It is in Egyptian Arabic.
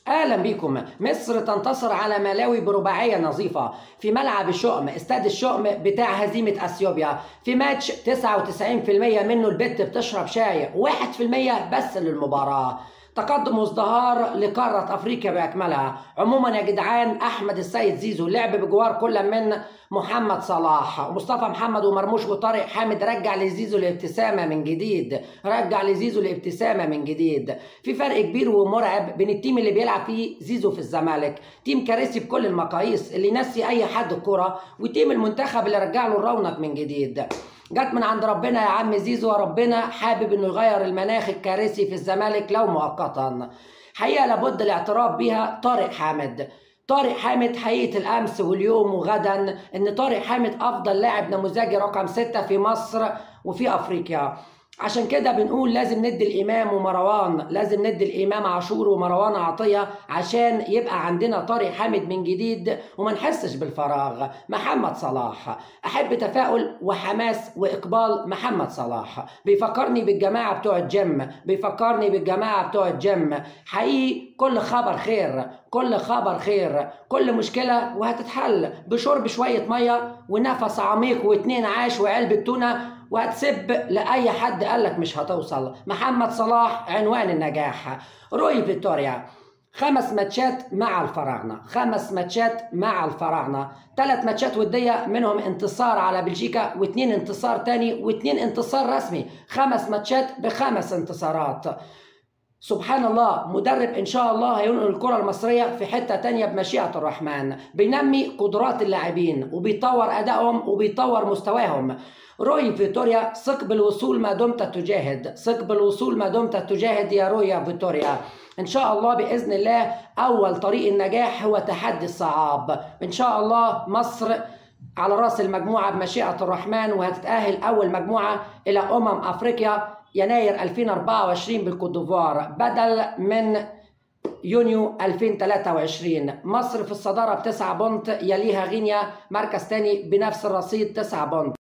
اهلا بكم مصر تنتصر على ملاوي برباعيه نظيفه في ملعب الشؤم استاد الشؤم بتاع هزيمه اثيوبيا في ماتش 99% منه البت بتشرب شاي 1% بس للمباراه تقدم وازدهار لقارة أفريقيا بأكملها عموما يا جدعان أحمد السيد زيزو لعب بجوار كل من محمد صلاح ومصطفى محمد ومرموش وطارق حامد رجع لزيزو الابتسامة من جديد رجع لزيزو الابتسامة من جديد في فرق كبير ومرعب بين التيم اللي بيلعب فيه زيزو في الزمالك تيم كارثي بكل المقاييس اللي ينسي أي حد الكرة وتيم المنتخب اللي رجع له الرونق من جديد جت من عند ربنا يا عم زيزو وربنا حابب انه يغير المناخ الكارثي في الزمالك لو مؤقتا حقيقه لابد الاعتراف بها طارق حامد طارق حامد حقيقة الأمس واليوم وغدا إن طارق حامد أفضل لاعب نموذجي رقم ستة في مصر وفي أفريقيا عشان كده بنقول لازم ندي الامام ومروان لازم ندي الامام عاشور ومروان عطيه عشان يبقى عندنا طارق حامد من جديد وما نحسش بالفراغ محمد صلاح احب تفاؤل وحماس واقبال محمد صلاح بيفكرني بالجماعه بتوع الجيم بيفكرني بالجماعه بتوع الجيم حقيقي كل خبر خير كل خبر خير كل مشكله وهتتحل بشرب شويه ميه ونفس عميق واتنين عاش وعلبه تونه وهتسب لاي حد قالك مش هتوصل محمد صلاح عنوان النجاح روي فيكتوريا خمس ماتشات مع الفراعنة خمس ماتشات مع الفراعنة ثلاث ماتشات ودية منهم انتصار على بلجيكا واثنين انتصار تاني واثنين انتصار رسمي خمس ماتشات بخمس انتصارات سبحان الله مدرب ان شاء الله هينقل الكره المصريه في حته تانية بمشيئه الرحمن بينمي قدرات اللاعبين وبيطور ادائهم وبيطور مستواهم روي فيتوريا ثق بالوصول ما دمت تجاهد ثق بالوصول ما دمت تجاهد يا روي فيتوريا ان شاء الله باذن الله اول طريق النجاح هو تحدي الصعاب ان شاء الله مصر على راس المجموعه بمشيئه الرحمن وهتتاهل اول مجموعه الى امم افريقيا يناير 2024 بالكوت ديفوار بدل من يونيو 2023 مصر في الصدارة بتسعة بونت يليها غينيا مركز تاني بنفس الرصيد تسعة بونت